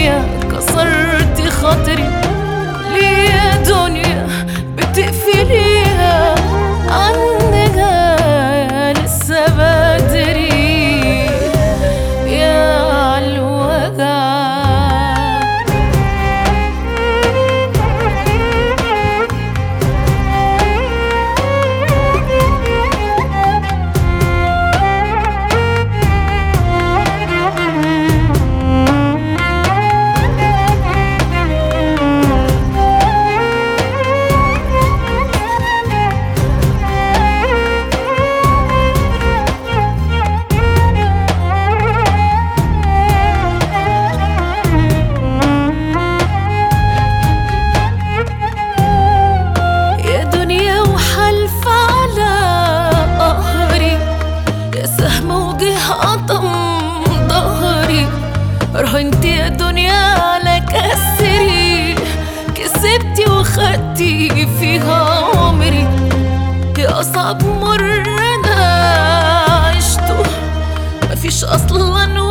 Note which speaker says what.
Speaker 1: دنيا كسرت خاطري ليه يا دنيا بتقفليها عننا لسه بدري يا عالوجع يا دنيا وحلف على قهري يا سهم وجه قطم ظهري رهنت يا دنيا على كسري كسبتي وخدتي فيها عمري يا أصعب مرة أنا عشته مفيش أصلا